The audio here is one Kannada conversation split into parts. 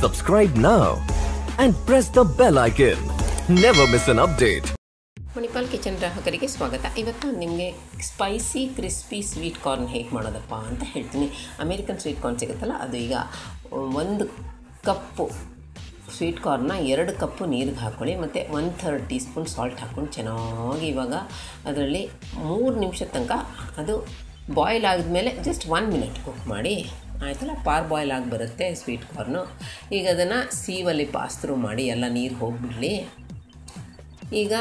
Subscribe now and press the bell icon. Never miss an update. Manipal kitchen ಗ್ರಾಹಕರಿಗೆ ಸ್ವಾಗತ ಇವತ್ತು ನಾನು ನಿಮಗೆ ಸ್ಪೈಸಿ ಕ್ರಿಸ್ಪಿ ಸ್ವೀಟ್ ಕಾರ್ನ್ ಹೇಗೆ ಮಾಡೋದಪ್ಪ ಅಂತ ಹೇಳ್ತೀನಿ ಅಮೇರಿಕನ್ ಸ್ವೀಟ್ ಕಾರ್ನ್ ಸಿಗುತ್ತಲ್ಲ ಅದು ಈಗ ಒಂದು ಕಪ್ಪು ಸ್ವೀಟ್ ಕಾರ್ನ್ನ ಎರಡು ಕಪ್ಪು ನೀರಿಗೆ ಹಾಕ್ಕೊಳ್ಳಿ ಮತ್ತು one third teaspoon salt ಹಾಕ್ಕೊಂಡು ಚೆನ್ನಾಗಿ ಇವಾಗ ಅದರಲ್ಲಿ ಮೂರು ನಿಮಿಷದ ತನಕ ಅದು ಬಾಯ್ಲ್ ಆದಮೇಲೆ ಜಸ್ಟ್ ಒನ್ ಮಿನಿಟ್ ಕುಕ್ ಮಾಡಿ ಆಯ್ತಲ್ಲ ಪಾರ್ ಬಾಯ್ಲ್ ಆಗಿ ಬರುತ್ತೆ ಸ್ವೀಟ್ ಕಾರ್ನು ಈಗ ಅದನ್ನು ಸೀವಲ್ಲಿ ಪಾಸ್ ಥ್ರೂ ಮಾಡಿ ಎಲ್ಲ ನೀರು ಹೋಗಿಬಿಡಲಿ ಈಗ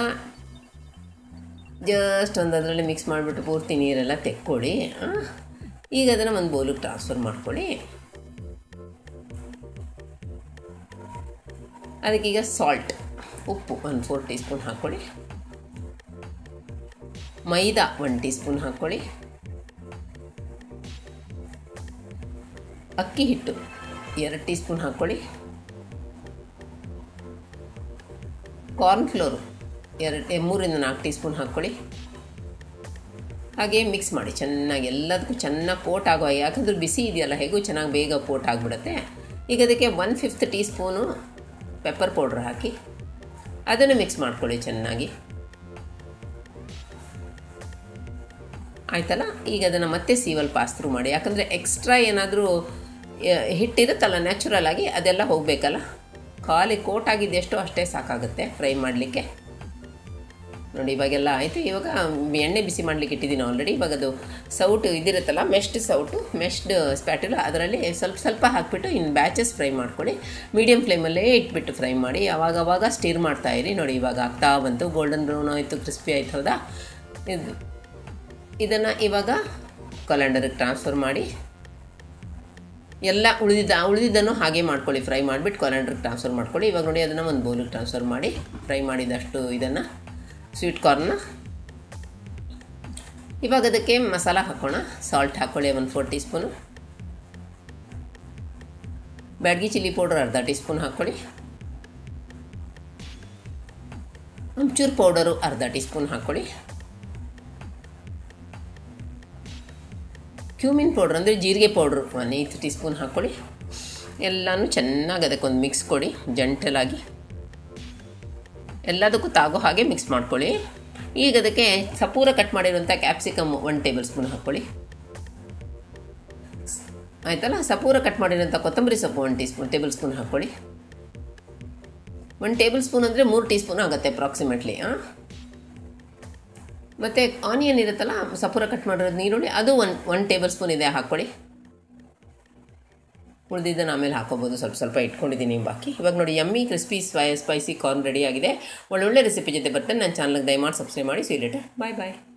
ಜಸ್ಟ್ ಒಂದು ಅದರಲ್ಲಿ ಮಿಕ್ಸ್ ಮಾಡಿಬಿಟ್ಟು ಪೂರ್ತಿ ನೀರೆಲ್ಲ ತೆಕ್ಕೊಳ್ಳಿ ಆ? ಈಗ ಅದನ್ನು ಒಂದು ಬೌಲಿಗೆ ಟ್ರಾನ್ಸ್ಫರ್ ಮಾಡ್ಕೊಳ್ಳಿ ಅದಕ್ಕೀಗ ಸಾಲ್ಟ್ ಉಪ್ಪು ಒಂದು ಫೋರ್ ಟೀ ಸ್ಪೂನ್ ಹಾಕ್ಕೊಳ್ಳಿ ಮೈದಾ ಒನ್ ಟೀ ಸ್ಪೂನ್ ಹಾಕ್ಕೊಳ್ಳಿ ಅಕ್ಕಿ ಹಿಟ್ಟು ಎರಡು ಟೀ ಸ್ಪೂನ್ ಹಾಕ್ಕೊಳ್ಳಿ ಕಾರ್ನ್ ಫ್ಲೋರು ಎರಡು ಮೂರಿಂದ ನಾಲ್ಕು ಟೀ ಸ್ಪೂನ್ ಹಾಕ್ಕೊಳ್ಳಿ ಹಾಗೆ ಮಿಕ್ಸ್ ಮಾಡಿ ಚೆನ್ನಾಗಿ ಎಲ್ಲದಕ್ಕೂ ಚೆನ್ನಾಗಿ ಪೋಟ್ ಆಗೋ ಯಾಕಂದ್ರೆ ಬಿಸಿ ಇದೆಯಲ್ಲ ಹೇಗೂ ಚೆನ್ನಾಗಿ ಬೇಗ ಪೋಟ್ ಆಗಿಬಿಡುತ್ತೆ ಈಗ ಅದಕ್ಕೆ one fifth teaspoon pepper powder ಹಾಕಿ ಅದನ್ನು ಮಿಕ್ಸ್ ಮಾಡ್ಕೊಳ್ಳಿ ಚೆನ್ನಾಗಿ ಆಯ್ತಲ್ಲ ಈಗ ಅದನ್ನು ಮತ್ತೆ ಸೀವಲ್ ಪಾಸ್ ಥ್ರೂ ಮಾಡಿ ಯಾಕಂದರೆ ಎಕ್ಸ್ಟ್ರಾ ಏನಾದರೂ ಹಿಟ್ಟಿರುತ್ತಲ್ಲ ನ್ಯಾಚುರಲ್ ಆಗಿ ಅದೆಲ್ಲ ಹೋಗಬೇಕಲ್ಲ ಖಾಲಿ ಕೋಟ್ ಆಗಿದ್ದೆಷ್ಟೋ ಅಷ್ಟೇ ಸಾಕಾಗುತ್ತೆ ಫ್ರೈ ಮಾಡಲಿಕ್ಕೆ ನೋಡಿ ಇವಾಗೆಲ್ಲ ಆಯಿತು ಇವಾಗ ಎಣ್ಣೆ ಬಿಸಿ ಮಾಡಲಿಕ್ಕೆ ಇಟ್ಟಿದ್ದೀನಿ ಆಲ್ರೆಡಿ ಇವಾಗ ಅದು ಸೌಟು ಇದಿರುತ್ತಲ್ಲ ಮೆಶ್ಡ್ ಸೌಟು ಮೆಶ್ಡ್ ಸ್ಪ್ಯಾಟುಲ ಅದರಲ್ಲಿ ಸ್ವಲ್ಪ ಸ್ವಲ್ಪ ಹಾಕಿಬಿಟ್ಟು ಇನ್ನು ಬ್ಯಾಚಸ್ ಫ್ರೈ ಮಾಡ್ಕೊಳ್ಳಿ ಮೀಡಿಯಮ್ ಫ್ಲೇಮಲ್ಲೇ ಇಟ್ಬಿಟ್ಟು ಫ್ರೈ ಮಾಡಿ ಅವಾಗ ಅವಾಗ ಸ್ಟೀರ್ ಮಾಡ್ತಾ ಇರಿ ನೋಡಿ ಇವಾಗ ಆಗ್ತಾ ಬಂತು ಗೋಲ್ಡನ್ ಬ್ರೌನ್ ಆಯಿತು ಕ್ರಿಸ್ಪಿ ಆಯ್ತು ಹೌದಾ ಇದು ಇದನ್ನು ಇವಾಗ ಕಲೆಂಡರ್ಗೆ ಟ್ರಾನ್ಸ್ಫರ್ ಮಾಡಿ ಎಲ್ಲ ಉಳಿದಿದ್ದ ಉಳಿದಿದ್ದನ್ನು ಹಾಗೆ ಮಾಡ್ಕೊಳ್ಳಿ ಫ್ರೈ ಮಾಡಿಬಿಟ್ಟು ಕೊಲೆಂಡ್ರಿಗೆ ಟ್ರಾನ್ಸ್ಫರ್ ಮಾಡ್ಕೊಳ್ಳಿ ಇವಾಗ ನೋಡಿ ಅದನ್ನು ಒಂದು ಬೌಲಿಗೆ ಟ್ರಾನ್ಸ್ಫರ್ ಮಾಡಿ ಫ್ರೈ ಮಾಡಿದಷ್ಟು ಇದನ್ನು ಸ್ವೀಟ್ ಕಾರ್ನ್ನ ಇವಾಗ ಅದಕ್ಕೆ ಮಸಾಲ ಹಾಕೋಣ ಸಾಲ್ಟ್ ಹಾಕ್ಕೊಳ್ಳಿ ಒಂದು four teaspoon Byadgi chilli powder ಅರ್ಧ ಟೀ ಸ್ಪೂನ್ ಹಾಕ್ಕೊಳ್ಳಿ ಒಂಚೂರು ಪೌಡರು ಅರ್ಧ ಟೀ ಸ್ಪೂನ್ ಹಾಕ್ಕೊಳ್ಳಿ ಕ್ಯೂಮಿನ್ ಪೌಡ್ರ್ ಅಂದರೆ ಜೀರಿಗೆ powder one eighth teaspoon ಹಾಕ್ಕೊಳ್ಳಿ ಎಲ್ಲನೂ ಚೆನ್ನಾಗಿ ಅದಕ್ಕೊಂದು ಮಿಕ್ಸ್ ಕೊಡಿ ಜಂಟಲಾಗಿ ಎಲ್ಲದಕ್ಕೂ ತಾಗೋ ಹಾಗೆ ಮಿಕ್ಸ್ ಮಾಡ್ಕೊಳ್ಳಿ ಈಗ ಅದಕ್ಕೆ ಸಪೂರ ಕಟ್ ಮಾಡಿರುವಂಥ ಕ್ಯಾಪ್ಸಿಕಮ್ ಒನ್ ಟೇಬಲ್ ಸ್ಪೂನ್ ಹಾಕ್ಕೊಳ್ಳಿ ಆಯ್ತಲ್ಲ ಸಪೂರ ಕಟ್ ಮಾಡಿರೋಂಥ ಕೊತ್ತಂಬರಿ ಸೊಪ್ಪು one teaspoon tablespoon ಹಾಕ್ಕೊಳ್ಳಿ ಒನ್ ಟೇಬಲ್ ಸ್ಪೂನ್ ಅಂದರೆ ಮೂರು ಟೀ ಸ್ಪೂನ್ ಆಗುತ್ತೆ ಅಪ್ರಾಕ್ಸಿಮೇಟ್ಲಿ ಹಾಂ ಮತ್ತು ಆನಿಯನ್ ಇರುತ್ತಲ್ಲ ಸಪೂರ ಕಟ್ ಮಾಡಿರೋದು ನೀರುಳ್ಳಿ ಅದು ಒನ್ ಒನ್ ಟೇಬಲ್ ಸ್ಪೂನ್ ಇದೆ ಹಾಕ್ಕೊಳ್ಳಿ ಉಳಿದಿದ್ದನ್ನು ಆಮೇಲೆ ಹಾಕೋಬೋದು ಸ್ವಲ್ಪ ಸ್ವಲ್ಪ ಇಟ್ಕೊಂಡಿದ್ದೀನಿ ಬಾಕಿ ಇವಾಗ ನೋಡಿ yummy crispy spy spicy corn ready ಆಗಿದೆ ಒಳ್ಳೊಳ್ಳೆ ರೆಸಿಪಿ ಜೊತೆ ಬರ್ತೇನೆ ನನ್ನ ಚಾನಲ್ಗೆ ದಯಮಾಡಿ ಸಬ್ಸ್ಕ್ರೈಬ್ ಮಾಡಿ ಸೀ ಲೇಟರ್ ಬಾಯ್ ಬಾಯ್